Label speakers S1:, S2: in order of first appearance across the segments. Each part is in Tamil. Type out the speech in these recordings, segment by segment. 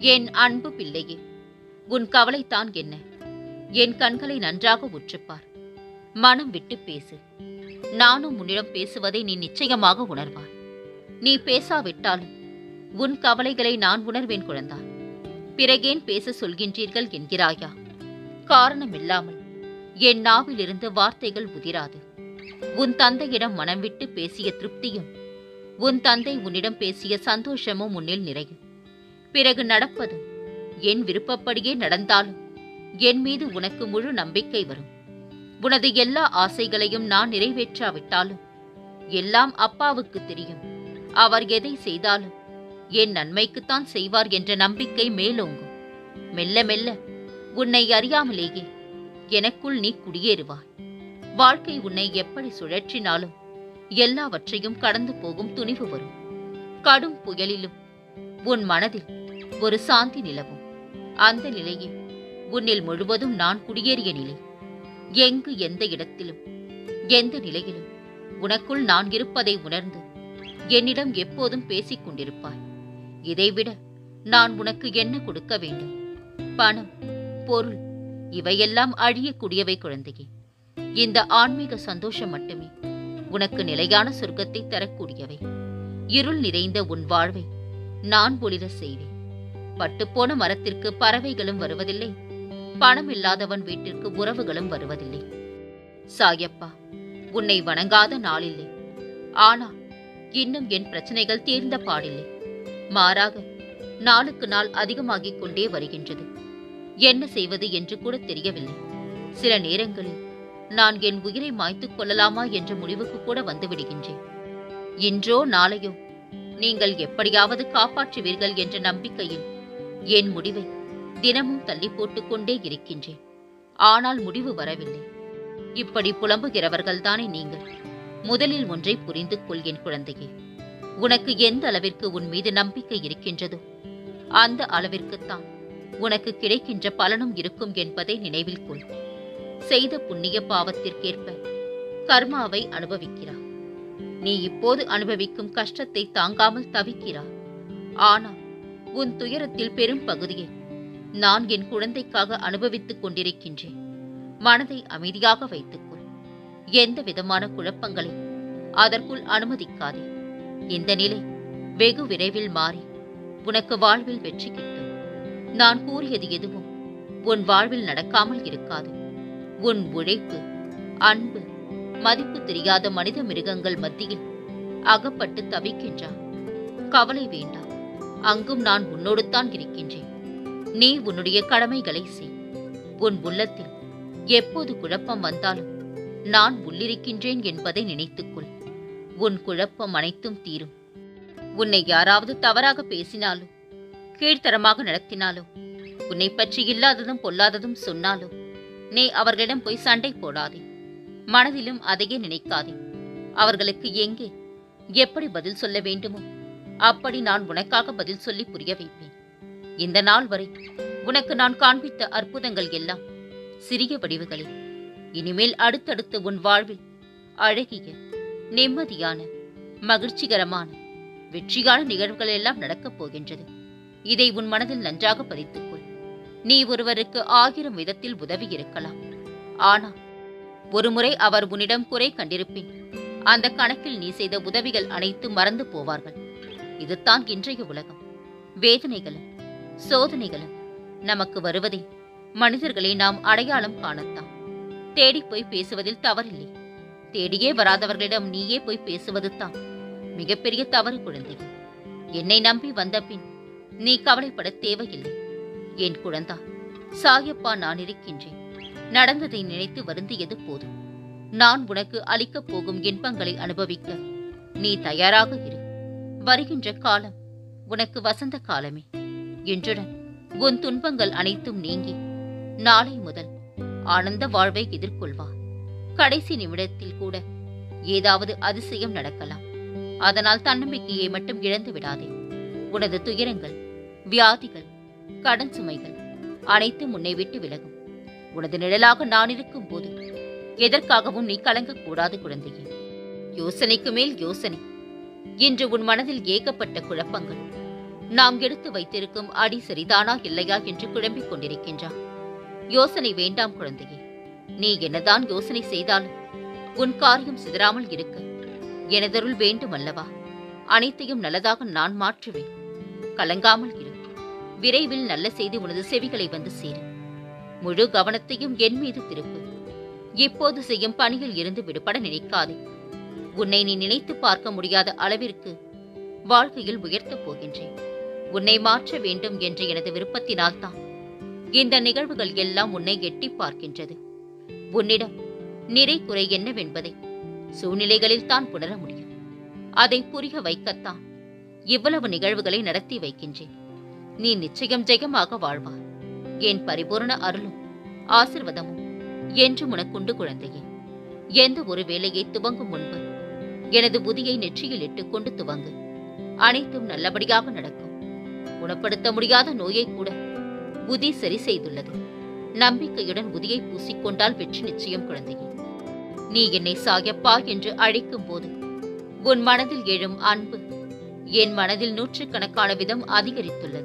S1: என் அன்பு பிள்ளையே உன் கவலைத்தான் என்ன என் கண்களை நன்றாக உற்றுப்பார் மனம் விட்டு பேசு நானும் உன்னிடம் பேசுவதை நீ நிச்சயமாக உணர்வாய் நீ பேசாவிட்டாலும் உன் கவலைகளை நான் உணர்வேன் குழந்தாய் பிறகேன் பேச சொல்கின்றீர்கள் என்கிறாயா காரணமில்லாமல் என் நாவிலிருந்து வார்த்தைகள் உதிராது உன் தந்தையிடம் மனம் விட்டு பேசிய திருப்தியும் உன் தந்தை உன்னிடம் பேசிய சந்தோஷமும் உன்னில் நிறையும் பிறகு நடப்பதும் என் விருப்பப்படியே நடந்தாலும் என் மீது உனக்கு முழு நம்பிக்கை வரும் உனது எல்லா ஆசைகளையும் நான் நிறைவேற்றாவிட்டாலும் எல்லாம் அப்பாவுக்கு தெரியும் அவர் எதை செய்தாலும் என் நன்மைக்குத்தான் செய்வார் என்ற நம்பிக்கை மேலோங்கும் மெல்ல மெல்ல உன்னை அறியாமலேயே எனக்குள் நீ குடியேறுவாய் வாழ்க்கை உன்னை எப்படி சுழற்றினாலும் எல்லாவற்றையும் கடந்து போகும் துணிவு வரும் கடும் புயலிலும் உன் மனதில் ஒரு சாந்தி நிலவும் அந்த நிலையே உன்னில் முழுவதும் நான் குடியேறிய நிலை எங்கு எந்த இடத்திலும் எந்த நிலையிலும் உனக்குள் நான் இருப்பதை உணர்ந்து என்னிடம் எப்போதும் பேசிக் கொண்டிருப்பாய் இதைவிட நான் உனக்கு என்ன கொடுக்க வேண்டும் பணம் பொருள் இவையெல்லாம் அழியக்கூடியவை குழந்தையே இந்த ஆன்மீக சந்தோஷம் மட்டுமே உனக்கு நிலையான சொர்க்கத்தை தரக்கூடியவை இருள் நிறைந்த உன் வாழ்வை நான் ஒளிர செய்வேன் பட்டுப்போன மரத்திற்கு பறவைகளும் வருவதில்லை பணம் இல்லாதவன் வீட்டிற்கு உறவுகளும் வருவதில்லை சாயப்பா உன்னை வணங்காத நாளில்லை ஆனால் இன்னும் என் பிரச்சனைகள் தீர்ந்த பாடில்லை மாறாக நாளுக்கு நாள் அதிகமாகிக் கொண்டே வருகின்றது என்ன செய்வது என்று கூட தெரியவில்லை சில நேரங்களில் நான் என் உயிரை மாய்த்துக் கொள்ளலாமா என்ற முடிவுக்கு கூட வந்து விடுகின்றேன் இன்றோ நாளையோ நீங்கள் எப்படியாவது காப்பாற்றுவீர்கள் என்ற நம்பிக்கையில் என் முடிவை தினமும் தள்ளி போட்டுக்கொண்டே இருக்கின்றேன் ஆனால் முடிவு வரவில்லை இப்படி புலம்புகிறவர்கள்தானே நீங்கள் முதலில் ஒன்றை புரிந்து கொள் என் குழந்தையே உனக்கு எந்த அளவிற்கு உன் மீது நம்பிக்கை இருக்கின்றதோ அந்த அளவிற்குத்தான் உனக்கு கிடைக்கின்ற பலனும் இருக்கும் என்பதை நினைவில் கொள் செய்த புண்ணிய பாவத்திற்கேற்ப கர்மாவை அனுபவிக்கிறார் நீ இப்போது அனுபவிக்கும் கஷ்டத்தை தாங்காமல் தவிக்கிறார் ஆனால் உன் துயரத்தில் பெரும் பகுதியை நான் என் குழந்தைக்காக அனுபவித்துக் கொண்டிருக்கின்றேன் மனதை அமைதியாக வைத்துக்கொள் எந்த விதமான குழப்பங்களை அதற்குள் அனுமதிக்காதே இந்த நிலை வெகு விரைவில் மாறி உனக்கு வாழ்வில் வெற்றி கிட்டும் நான் கூறியது எதுவும் உன் வாழ்வில் நடக்காமல் இருக்காது உன் உழைப்பு அன்பு மதிப்பு தெரியாத மனித மிருகங்கள் மத்தியில் அகப்பட்டு தவிக்கின்றான் கவலை வேண்டாம் அங்கும் நான் உன்னோடுத்தான் இருக்கின்றேன் நீ உன்னுடைய கடமைகளை செய் உன் உள்ளத்தில் எப்போது குழப்பம் வந்தாலும் நான் உள்ளிருக்கின்றேன் என்பதை நினைத்துக்கொள் உன் குழப்பம் அனைத்தும் தீரும் உன்னை யாராவது தவறாக பேசினாலோ கீழ்த்தரமாக நடத்தினாலோ உன்னை பற்றி இல்லாததும் பொல்லாததும் சொன்னாலோ நீ அவர்களிடம் போய் சண்டை போடாதே மனதிலும் அதையே நினைக்காதே அவர்களுக்கு எங்கே எப்படி பதில் சொல்ல வேண்டுமோ அப்படி நான் உனக்காக பதில் சொல்லி புரிய வைப்பேன் இந்த நாள் வரை உனக்கு நான் காண்பித்த அற்புதங்கள் எல்லாம் சிறிய வடிவுகளே இனிமேல் அடுத்தடுத்து உன் வாழ்வில் அழகிய நிம்மதியான மகிழ்ச்சிகரமான வெற்றியான நிகழ்வுகள் எல்லாம் நடக்கப் போகின்றது இதை உன் மனதில் நன்றாக பதித்துக்கொள் நீ ஒருவருக்கு ஆயிரம் விதத்தில் உதவி இருக்கலாம் ஆனால் ஒருமுறை அவர் உன்னிடம் குறை கண்டிருப்பின் அந்த கணக்கில் நீ செய்த உதவிகள் அனைத்தும் மறந்து போவார்கள் இதுதான் இன்றைய உலகம் வேதனைகளும் சோதனைகளும் நமக்கு வருவதை மனிதர்களை நாம் அடையாளம் காணத்தான் தேடிப் போய் பேசுவதில் தவறில்லை தேடியே வராதவர்களிடம் நீயே போய் பேசுவது தான் மிகப்பெரிய தவறு குழந்தையே என்னை நம்பி வந்த பின் நீ கவலைப்பட தேவையில்லை என் குழந்தா சாயப்பா நான் இருக்கின்றேன் நடந்ததை நினைத்து வருந்தியது போதும் நான் உனக்கு அளிக்கப் போகும் இன்பங்களை அனுபவிக்க நீ தயாராக இரு வருகின்ற காலம் உனக்கு வசந்த காலமே இன்றுடன் உன் துன்பங்கள் அனைத்தும் நீங்கி நாளை முதல் ஆனந்த வாழ்வை எதிர்கொள்வார் கடைசி நிமிடத்தில் கூட ஏதாவது அதிசயம் நடக்கலாம் அதனால் தன்னம்பிக்கையை மட்டும் இழந்து விடாதே உனது துயரங்கள் வியாதிகள் கடன் சுமைகள் அனைத்தும் உன்னை விட்டு விலகும் உனது நிழலாக நான் இருக்கும் போது எதற்காகவும் நீ கலங்கக்கூடாது குழந்தையே யோசனைக்கு மேல் யோசனை இன்று உன் மனதில் ஏகப்பட்ட குழப்பங்கள் நாம் எடுத்து வைத்திருக்கும் அடி சரிதானா இல்லையா என்று குழம்பிக் கொண்டிருக்கின்றான் யோசனை வேண்டாம் குழந்தையே நீ என்னதான் யோசனை செய்தாலும் உன் காரியம் சிதறாமல் இருக்க எனதருள் வேண்டும் அல்லவா அனைத்தையும் நல்லதாக நான் மாற்றுவேன் கலங்காமல் இரு விரைவில் நல்ல செய்தி உனது செவிகளை வந்து சேரும் முழு கவனத்தையும் என் மீது திருப்பு இப்போது செய்யும் பணியில் இருந்து விடுபட நினைக்காதே உன்னை நீ நினைத்து பார்க்க முடியாத அளவிற்கு வாழ்க்கையில் உயர்த்தப் போகின்றேன் உன்னை மாற்ற வேண்டும் என்ற எனது விருப்பத்தினால்தான் இந்த நிகழ்வுகள் எல்லாம் உன்னை எட்டி பார்க்கின்றது உன்னிடம் நிறை குறை என்னவென்பதை சூழ்நிலைகளில் தான் புணர முடியும் அதை புரிய வைக்கத்தான் இவ்வளவு நிகழ்வுகளை நடத்தி வைக்கின்றேன் நீ நிச்சயம் ஜெயமாக வாழ்வார் என் பரிபூரண அருளும் ஆசிர்வாதமும் என்றும் உனக்குண்டு குழந்தையே எந்த ஒரு வேலையை துவங்கும் முன்பு எனது புதியை நெற்றியில் இட்டுக்கொண்டு துவங்கு அனைத்தும் நல்லபடியாக நடக்கும் குணப்படுத்த முடியாத நோயை கூட புதி சரி செய்துள்ளது நம்பிக்கையுடன் புதியை பூசிக்கொண்டால் வெற்றி நிச்சயம் குழந்தையே நீ என்னை சாயப்பா என்று அழைக்கும் போது உன் மனதில் எழும் அன்பு என் மனதில் நூற்றுக்கணக்கான விதம் அதிகரித்துள்ளது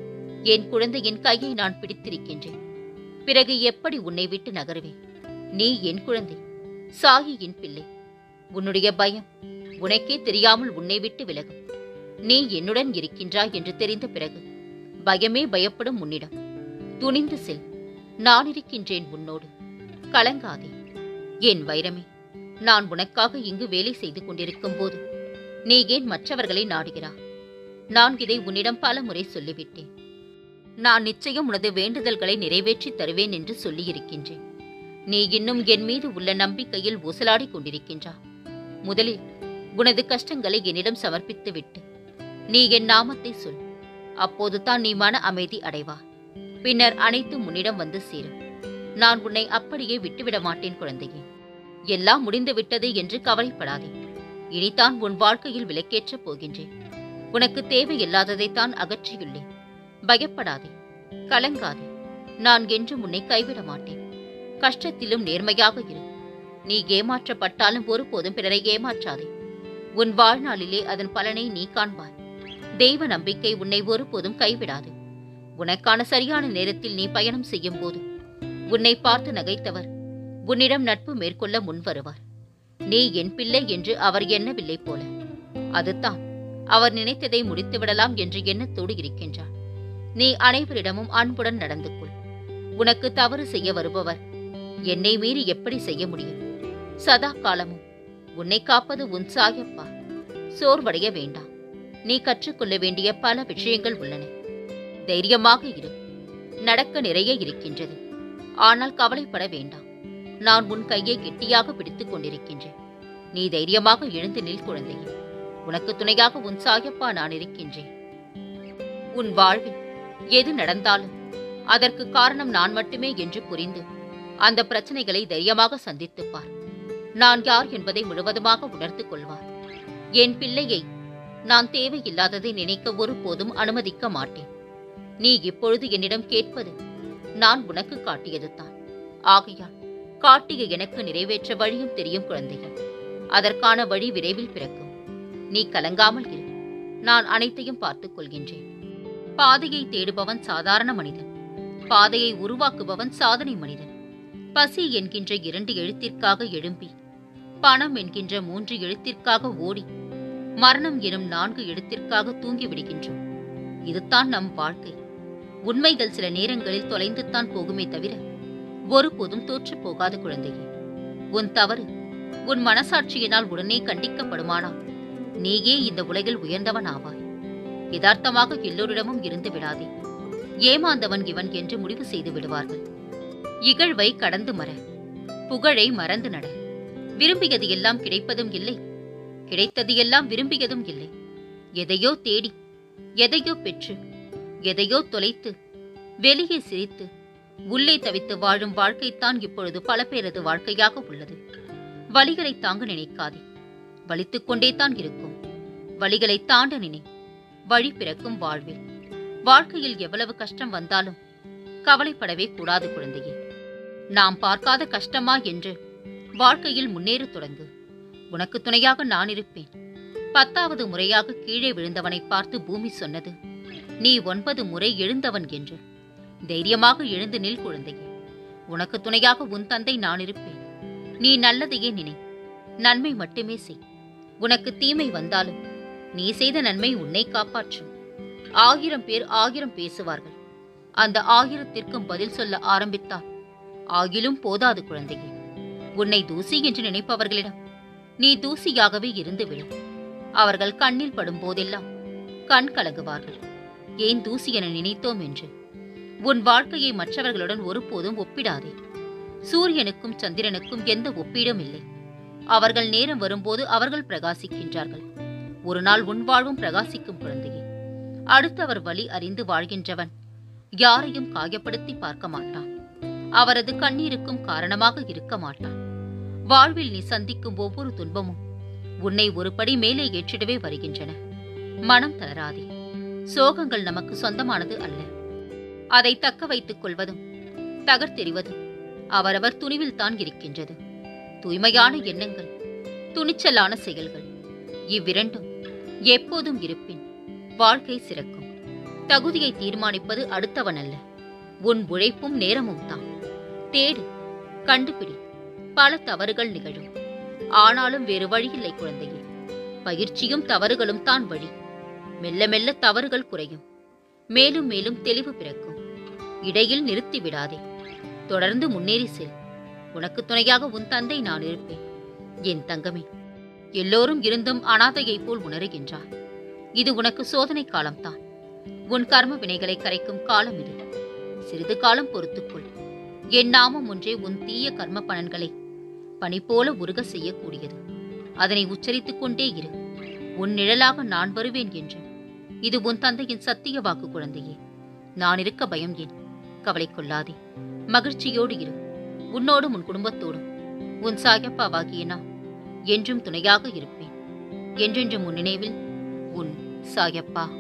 S1: என் குழந்தையின் கையை நான் பிடித்திருக்கின்றேன் பிறகு எப்படி உன்னை விட்டு நகருவேன் நீ என் குழந்தை சாயியின் பிள்ளை உன்னுடைய பயம் உனக்கே தெரியாமல் உன்னை விட்டு விலகும் நீ என்னுடன் இருக்கின்றாய் என்று தெரிந்த பிறகு பயமே பயப்படும் உன்னிடம் துணிந்து செல் நான் இருக்கின்றேன் உன்னோடு கலங்காதே என் வைரமே நான் உனக்காக இங்கு வேலை செய்து கொண்டிருக்கும் போது நீ ஏன் மற்றவர்களை நாடுகிறா நான் இதை உன்னிடம் பல முறை சொல்லிவிட்டேன் நான் நிச்சயம் உனது வேண்டுதல்களை நிறைவேற்றி தருவேன் என்று சொல்லியிருக்கின்றேன் நீ இன்னும் என் மீது உள்ள நம்பிக்கையில் ஊசலாடிக் கொண்டிருக்கின்றா முதலில் உனது கஷ்டங்களை என்னிடம் சமர்ப்பித்து விட்டு நீ என் நாமத்தை சொல் அப்போதுதான் நீ மன அமைதி அடைவாய் பின்னர் அனைத்தும் உன்னிடம் வந்து சேரும் நான் உன்னை அப்படியே விட்டுவிட மாட்டேன் குழந்தையே எல்லாம் முடிந்து விட்டது என்று கவலைப்படாதே இனிதான் உன் வாழ்க்கையில் விலக்கேற்றப் போகின்றேன் உனக்கு தேவையில்லாததைத்தான் அகற்றியுள்ளேன் பயப்படாதே கலங்காதே நான் என்றும் உன்னை கைவிட மாட்டேன் கஷ்டத்திலும் நேர்மையாக இரு நீ ஏமாற்றப்பட்டாலும் ஒருபோதும் பிறரை ஏமாற்றாதே உன் வாழ்நாளிலே அதன் பலனை நீ காண்பாய் தெய்வ நம்பிக்கை உன்னை ஒருபோதும் கைவிடாது உனக்கான சரியான நேரத்தில் நீ பயணம் செய்யும் போது உன்னை பார்த்து நகைத்தவர் உன்னிடம் நட்பு மேற்கொள்ள முன்வருவார் நீ என் பிள்ளை என்று அவர் எண்ணவில்லை போல அதுதான் அவர் நினைத்ததை முடித்துவிடலாம் என்று எண்ணத்தோடு இருக்கின்றார் நீ அனைவரிடமும் அன்புடன் நடந்து கொள் உனக்கு தவறு செய்ய வருபவர் என்னை மீறி எப்படி செய்ய முடியும் சதா காலமும் உன்னை காப்பது உன் சாயப்பா சோர்வடைய வேண்டாம் நீ கற்றுக்கொள்ள வேண்டிய பல விஷயங்கள் உள்ளன தைரியமாக இரு நடக்க நிறைய இருக்கின்றது ஆனால் கவலைப்பட வேண்டாம் நான் உன் கையை கெட்டியாக பிடித்துக் கொண்டிருக்கின்றேன் நீ தைரியமாக எழுந்து நில் குழந்தையே உனக்கு துணையாக உன் சாயப்பா நான் இருக்கின்றேன் உன் வாழ்வில் எது நடந்தாலும் அதற்கு காரணம் நான் மட்டுமே என்று புரிந்து அந்த பிரச்சனைகளை தைரியமாக சந்தித்துப் பார் நான் யார் என்பதை முழுவதுமாக உணர்ந்து கொள்வார் என் பிள்ளையை நான் தேவையில்லாததை நினைக்க ஒருபோதும் அனுமதிக்க மாட்டேன் நீ இப்பொழுது என்னிடம் கேட்பது நான் உனக்கு காட்டியதுதான் ஆகையால் காட்டிய எனக்கு நிறைவேற்ற வழியும் தெரியும் குழந்தைகள் அதற்கான வழி விரைவில் பிறக்கும் நீ கலங்காமல் இரு நான் அனைத்தையும் பார்த்துக் கொள்கின்றேன் பாதையை தேடுபவன் சாதாரண மனிதன் பாதையை உருவாக்குபவன் சாதனை மனிதன் பசி என்கின்ற இரண்டு எழுத்திற்காக எழும்பி பணம் என்கின்ற மூன்று எழுத்திற்காக ஓடி மரணம் எனும் நான்கு எழுத்திற்காக தூங்கி விடுகின்றோம் இதுதான் நம் வாழ்க்கை உண்மைகள் சில நேரங்களில் தொலைந்துத்தான் போகுமே தவிர ஒருபோதும் தோற்றுப் போகாத குழந்தையே உன் தவறு உன் மனசாட்சியினால் உடனே கண்டிக்கப்படுமானால் நீயே இந்த உலகில் உயர்ந்தவன் ஆவாய் யதார்த்தமாக எல்லோரிடமும் இருந்து விடாதே ஏமாந்தவன் இவன் என்று முடிவு செய்து விடுவார்கள் இகழ்வை கடந்து மற புகழை மறந்து நட விரும்பியது எல்லாம் கிடைப்பதும் இல்லை கிடைத்தது எல்லாம் விரும்பியதும் இல்லை எதையோ தேடி எதையோ பெற்று எதையோ தொலைத்து வெளியே சிரித்து உள்ளே தவித்து வாழும் வாழ்க்கைத்தான் இப்பொழுது பல பேரது வாழ்க்கையாக உள்ளது வலிகளை தாங்க நினைக்காதே வலித்துக் கொண்டே தான் இருக்கும் வலிகளை தாண்ட நினை வழி பிறக்கும் வாழ்வில் வாழ்க்கையில் எவ்வளவு கஷ்டம் வந்தாலும் கவலைப்படவே கூடாது குழந்தையே நாம் பார்க்காத கஷ்டமா என்று வாழ்க்கையில் முன்னேறத் தொடங்கு உனக்கு துணையாக நான் இருப்பேன் பத்தாவது முறையாக கீழே விழுந்தவனை பார்த்து பூமி சொன்னது நீ ஒன்பது முறை எழுந்தவன் என்று தைரியமாக எழுந்து நில் குழந்தையே உனக்கு துணையாக உன் தந்தை நான் இருப்பேன் நீ நல்லதையே நினை நன்மை மட்டுமே செய் உனக்கு தீமை வந்தாலும் நீ செய்த நன்மை உன்னை காப்பாற்றும் ஆயிரம் பேர் ஆயிரம் பேசுவார்கள் அந்த ஆயிரத்திற்கும் பதில் சொல்ல ஆரம்பித்தால் ஆகிலும் போதாது குழந்தையே உன்னை தூசி என்று நினைப்பவர்களிடம் நீ தூசியாகவே இருந்து விடு அவர்கள் கண்ணில் படும் போதெல்லாம் கண் கலங்குவார்கள் ஏன் தூசி என நினைத்தோம் என்று உன் வாழ்க்கையை மற்றவர்களுடன் ஒருபோதும் ஒப்பிடாதே சூரியனுக்கும் சந்திரனுக்கும் எந்த ஒப்பீடும் இல்லை அவர்கள் நேரம் வரும்போது அவர்கள் பிரகாசிக்கின்றார்கள் ஒரு நாள் உன் வாழ்வும் பிரகாசிக்கும் குழந்தையே அடுத்தவர் வழி அறிந்து வாழ்கின்றவன் யாரையும் காயப்படுத்தி பார்க்க மாட்டான் அவரது கண்ணீருக்கும் காரணமாக இருக்க மாட்டான் வாழ்வில் நீ சந்திக்கும் ஒவ்வொரு துன்பமும் உன்னை ஒரு படி மேலே ஏற்றிடவே வருகின்றன மனம் தளராதே சோகங்கள் நமக்கு சொந்தமானது அல்ல அதை தக்க வைத்துக் கொள்வதும் தகர்த்தெறிவதும் அவரவர் துணிவில் தான் இருக்கின்றது தூய்மையான எண்ணங்கள் துணிச்சலான செயல்கள் இவ்விரண்டும் எப்போதும் இருப்பின் வாழ்க்கை சிறக்கும் தகுதியை தீர்மானிப்பது அடுத்தவன் அல்ல உன் உழைப்பும் நேரமும் தான் தேடு கண்டுபிடி பல தவறுகள் நிகழும் ஆனாலும் வேறு வழியில்லை குழந்தையே பயிற்சியும் தவறுகளும் தான் வழி மெல்ல மெல்ல தவறுகள் குறையும் மேலும் மேலும் தெளிவு பிறக்கும் இடையில் நிறுத்தி விடாதே தொடர்ந்து முன்னேறி செல் உனக்கு துணையாக உன் தந்தை நான் இருப்பேன் என் தங்கமே எல்லோரும் இருந்தும் அனாதையைப் போல் உணருகின்றார் இது உனக்கு சோதனை காலம்தான் உன் கர்ம வினைகளை கரைக்கும் காலம் இது சிறிது காலம் பொறுத்துக்கொள் என் நாமம் ஒன்றே உன் தீய கர்ம பலன்களை பனி போல உருக செய்யக்கூடியது அதனை உச்சரித்துக் கொண்டே இரு உன் நிழலாக நான் வருவேன் என்று இது உன் தந்தையின் சத்திய வாக்கு குழந்தையே நான் இருக்க பயம் ஏன் கவலை கொள்ளாதே மகிழ்ச்சியோடு இரு உன்னோடும் உன் குடும்பத்தோடும் உன் சாயப்பாவாகிய நான் என்றும் துணையாக இருப்பேன் என்றென்றும் உன் நினைவில் உன் சாயப்பா